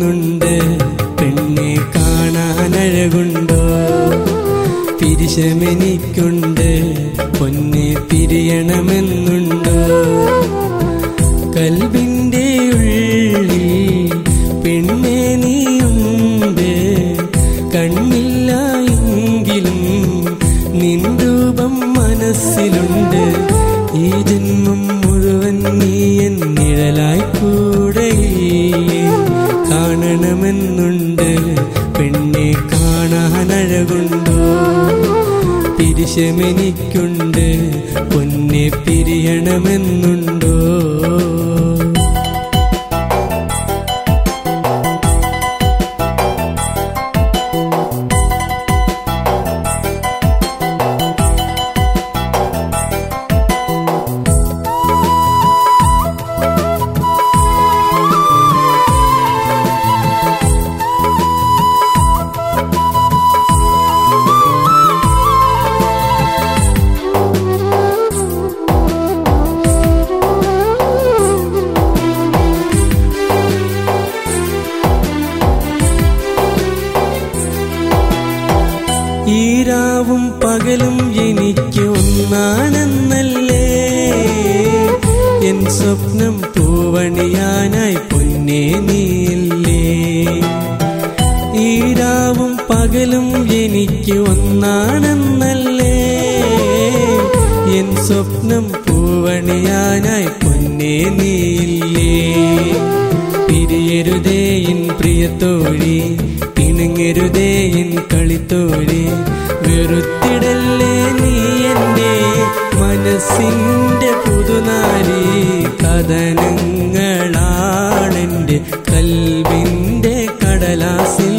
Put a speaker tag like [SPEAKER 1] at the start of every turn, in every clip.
[SPEAKER 1] കാണണമെന്നുണ്ട് പെണ്ണെ കാണാനഴകുണ്ടോ പിരിശമെനിക്കുണ്ട് പൊന്നെ പിരിയണമെന്നുണ്ടോ കൽവിൻ്റെ ഉള്ളിൽ പെണ്ണെ നീയുണ്ട് കണ്ണില്ല എങ്കിലും നിൻ രൂപം മനസ്സിലുണ്ട് ഈ ജന്മം മുഴുവൻ നീ എൻ നിഴലായി കൂടെയില്ലേ കാണണമെന്നുണ്ട് പെണ്ണെ കാണാനഴകുണ്ടോ പിരിശമെനിക്കുണ്ട് പൊന്നെ പിരിയണമെന്നുണ്ടോ ഈരാവും പകലും എനിക്ക് ഒന്നാണെന്നല്ലേ എൻ സ്വപ്നം പൂവണിയാനായി പൊന്നേ നീയല്ലേ ഈരാവും പകലും എനിക്ക് ഒന്നാണെന്നല്ലേ എൻ സ്വപ്നം പൂവണിയാനായി പൊന്നേ നീയില്ലേ പിരിയരുതേ എൻ പ്രിയത്തോഴി ഇണങ്ങരുതേ എൻ കളിത്തോഴി വെറുത്തിടല്ലേ നീ എൻ്റെ മനസ്സിൻ്റെ പുതുനാരി കഥനങ്ങളാണെൻ്റെ കൽവിൻ്റെ കടലാസിൽ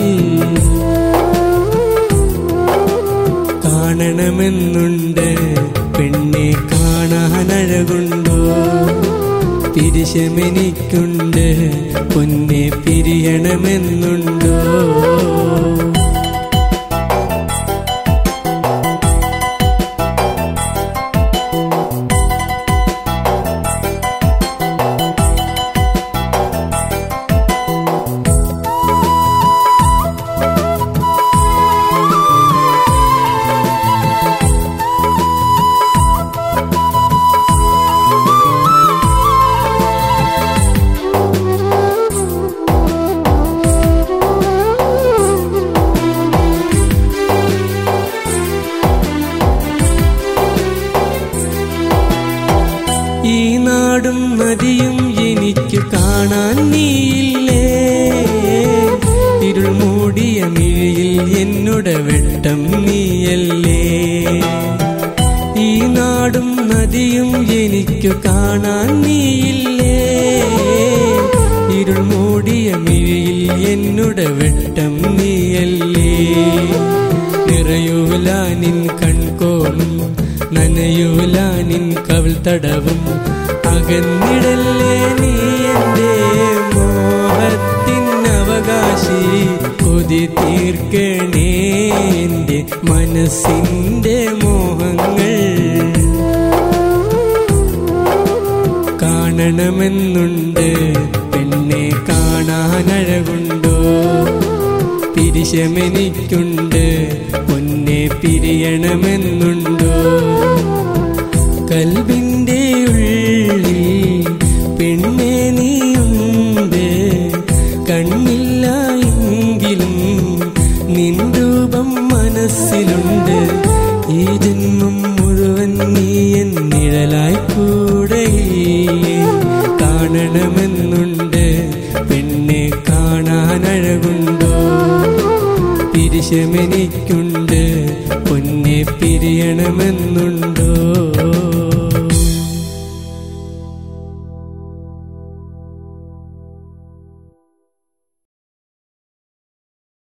[SPEAKER 1] കാണണമെന്നുണ്ട് പെണ്ണെ കാണാനഴകുണ്ടോ പിരിശമെനിക്കുണ്ട് പൊന്നെ പിരിയണമെന്നുണ്ടോ ഈ നാടും നദിയും എനിക്ക് കാണാൻ നീയില്ലേ ഇരുൾ മൂടിയ മിഴിയിൽ എന്നോട് വെട്ടം നീയല്ലേ ഈ നാടും നദിയും എനിക്ക് കാണാൻ നീയില്ലേ ഇരുൾ മൂടിയ മിഴിയിൽ എന്നോട് വെട്ടം നീയല്ലേ നിറയൂല നിൻ കൺകോളും നനയൂല നിൻ കവിൾ തടവും അകന്നിടല്ലേ നീ എൻ്റെ മോഹത്തിൻ അവകാശി കൊതി തീർക്കണേ എൻ്റെ മനസ്സിൻ്റെ മോഹങ്ങൾ കാണണമെന്നുണ്ട് പെണ്ണെ കാണാനഴകുണ്ടോ പിരിശമെനിക്കുണ്ട് പൊന്നെ പിരിയണമെന്നുണ്ടോ കൽവിൻ്റെ ഉള്ളിൽ പെണ്ണെ നീയുണ്ട് കണ്ണില്ല എങ്കിലും നിൻ രൂപം മനസ്സിലുണ്ട് ഈ ജന്മം മുഴുവൻ നീ എൻ നിഴലായി കൂടെയില്ലേ കാണണമെന്നുണ്ട് പെണ്ണെ കാണാനഴകുണ്ടോ പിരിശമെനിക്കുണ്ട് പൊന്നെ പിരിയണമെന്നുണ്ടോ